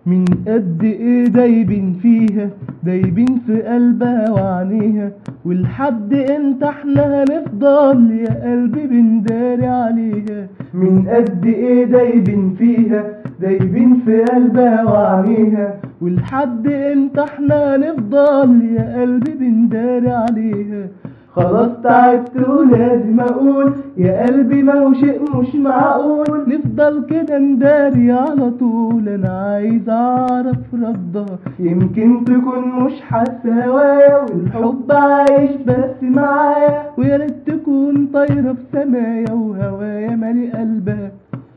من قد ايه دايبين فيها دايبين في قلبها وعينيها ولحد امتى احنا هنفضل يا قلبي بنداري عليها من قد ايه دايبين فيها دايبين في قلبها وعينيها ولحد امتى احنا هنفضل يا قلبي بنداري عليها خلاص تعبت ولازم اقول يا قلبي ما هو شيء مش معقول نفضل كده نداري على طول انا عايز اعرف ردها يمكن تكون مش حاسه هوايا والحب عايش بس معايا ويا ريت تكون طايره في سمايا وهوايا مالي قلبها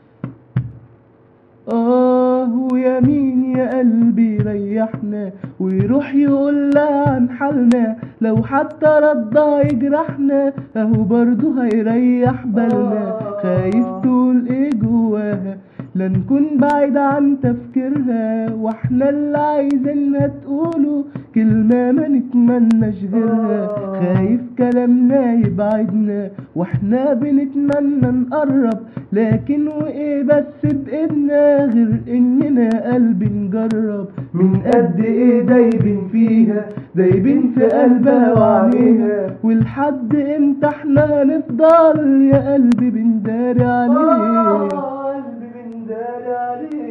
آه ويا مين يا قلبي ريحنا ويروح يقول لها عن حالنا لو حتى ردها يجرحنا اهو برضه هيريح بالنا خايف تقول ايه جواها لا نكون بعيد عن تفكيرها واحنا اللي عايزينها تقوله كلمة ما نتمناش غيرها خايف كلامنا يبعدنا واحنا بنتمنى نقرب لكن وايه بس بايدنا غير اننا قلبي نجرب من قد ايه دايبين فيها دايبين في قلبها وعينيها ولحد امتى احنا هنفضل يا قلبي بنداري عليه قلبي بنداري عليه